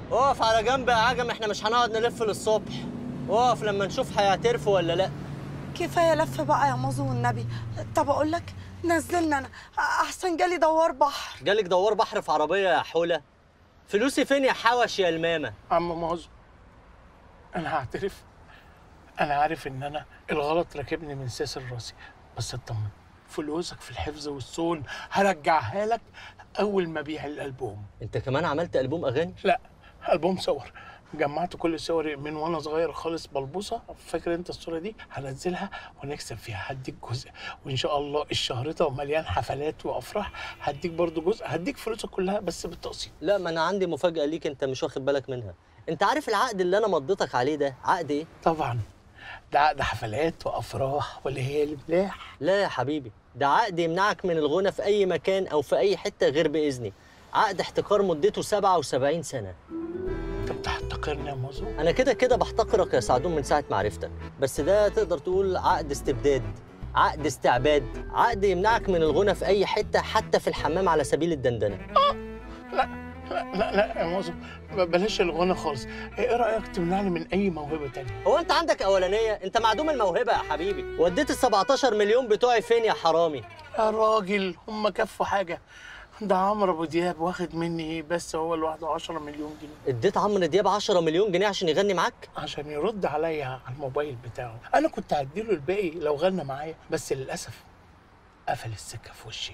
اقف على جنب يا عجم احنا مش هنقعد نلف للصبح اقف لما نشوف هيعترفوا ولا لا كفايه لف بقى يا مازو والنبي طب اقول لك نزلنا انا احسن جالي دوار بحر جالك دوار بحر في عربيه يا حوله فلوسي فين يا حوش يا المامه عم مازو انا هعترف انا عارف ان انا الغلط راكبني من ساسر راسي بس اطمن فلوسك في الحفظ والصون هرجعها لك اول ما ابيع الالبوم انت كمان عملت البوم اغاني لا البوم صور جمعت كل صوري من وانا صغير خالص بلبوسه فاكر انت الصوره دي هنزلها ونكسب فيها هديك جزء وان شاء الله الشهر ده مليان حفلات وافراح هديك برضو جزء هديك فلوسك كلها بس بالتقسيط لا ما انا عندي مفاجاه ليك انت مش واخد بالك منها انت عارف العقد اللي انا مضيتك عليه ده عقد ايه طبعا ده عقد حفلات وافراح واللي هي الملاح لا يا حبيبي ده عقد يمنعك من الغنى في اي مكان او في اي حته غير باذني عقد احتكار مدته 77 سنه انت بتحتقرني يا مازو انا كده كده بحتقرك يا سعدون من ساعه ما عرفتك بس ده تقدر تقول عقد استبداد عقد استعباد عقد يمنعك من الغنى في اي حته حتى في الحمام على سبيل الدندنه لا لا لا, لا يا مازو ب- بلاش الغنى خالص ايه رايك تمنعني من اي موهبه تانية هو انت عندك اولانيه انت معدوم الموهبه يا حبيبي وديت ال 17 مليون بتوعي فين يا حرامي يا راجل هم كفوا حاجه ده عمرو ابو دياب واخد مني بس هو لوحده 10 مليون جنيه اديت عمرو دياب 10 مليون جنيه عشان يغني معاك عشان يرد عليا على الموبايل بتاعه انا كنت هديله الباقي لو غنى معايا بس للاسف قفل السكه في وشي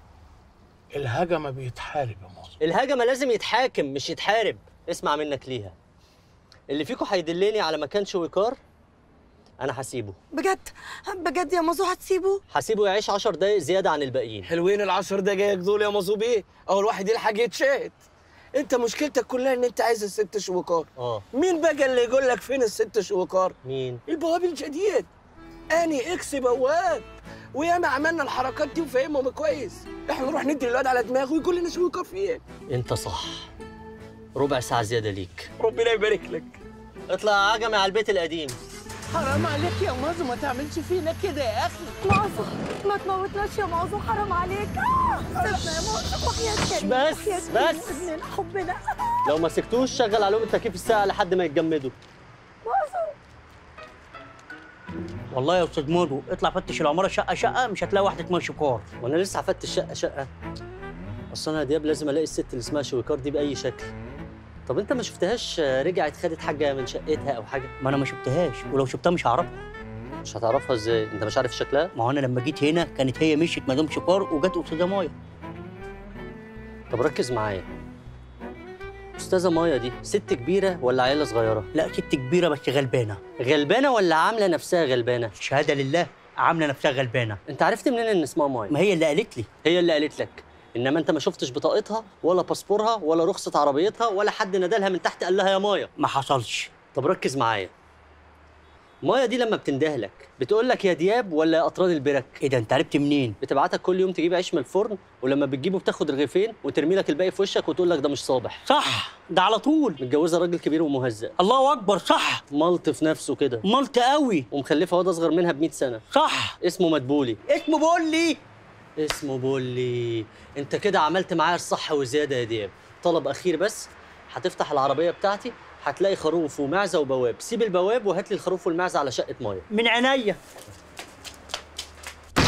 الهجمه بيتحارب يا مازو الهجمه لازم يتحاكم مش يتحارب اسمع منك ليها اللي فيكم هيدلني على مكان شويكار انا هسيبه بجد بجد يا مازو هتسيبه هسيبه يعيش 10 دقايق زياده عن الباقيين حلوين العشر دقايق دول يا مصوب ايه اول واحد يلحق يتشهد انت مشكلتك كلها ان انت عايز الست شوكار اه مين بقى اللي يقول لك فين الست شوكار مين البواب الجديد اني اكس بواب وياما عملنا الحركات دي وفاهمهم كويس احنا نروح ندي الواد على دماغه ويقول لنا شوكار فين انت صح ربع ساعه زياده ليك ربنا يبارك لك اطلع يا عجمي على البيت القديم حرام عليك يا مازو ما تعملش فينا كده يا اخي مازو ما تموتناش يا مازو حرام عليك آه، سيبنا يا مازو وحياة كريم بس، وحياة كريم بس. وابننا حبنا لو ما سكتوش شغل عليهم التكييف الساعه لحد ما يتجمدوا والله يا استاذ مودو اطلع فتش العماره شقه شقه مش هتلاقي واحده اسمها شكار وانا لسه هفتش شقه شقه اصل انا يا دياب لازم الاقي الست اللي اسمها شويكار دي باي شكل طب انت ما شفتهاش آه، رجعت خدت حاجه من شقتها او حاجه ما انا ما شفتهاش ولو شفتها مش هعرفها مش هتعرفها ازاي انت مش عارف شكلها ما هو انا لما جيت هنا كانت هي مشيت مدام شكار وجت استاذه مايا طب ركز معايا استاذه مايا دي ست كبيره ولا عيله صغيره لا ست كبيره بس غلبانه غلبانه ولا عامله نفسها غلبانه شهاده لله عامله نفسها غلبانه انت عرفت منين ان اسمها مايا ما هي اللي قالت لي هي اللي قالت لك انما انت ما شفتش بطاقتها ولا باسبورها ولا رخصه عربيتها ولا حد نادالها من تحت قال لها يا مايا ما حصلش طب ركز معايا مايا دي لما بتندهلك بتقول لك يا دياب ولا يا قطران البرك ايه ده انت عرفت منين بتبعتك كل يوم تجيب عيش من الفرن ولما بتجيبه بتاخد رغيفين وترمي لك الباقي في وشك وتقول لك ده مش صابح صح ده على طول متجوزه راجل كبير ومهزأ الله اكبر صح ملط في نفسه كده ملت قوي ومخلفه واد اصغر منها ب 100 سنه صح اسمه مدبولي اسمه بقول لي اسمه بولي انت كده عملت معايا الصح وزياده يا دياب طلب اخير بس هتفتح العربيه بتاعتي هتلاقي خروف ومعزه وبواب سيب البواب وهات لي الخروف والمعزه على شقه مايا من عينيا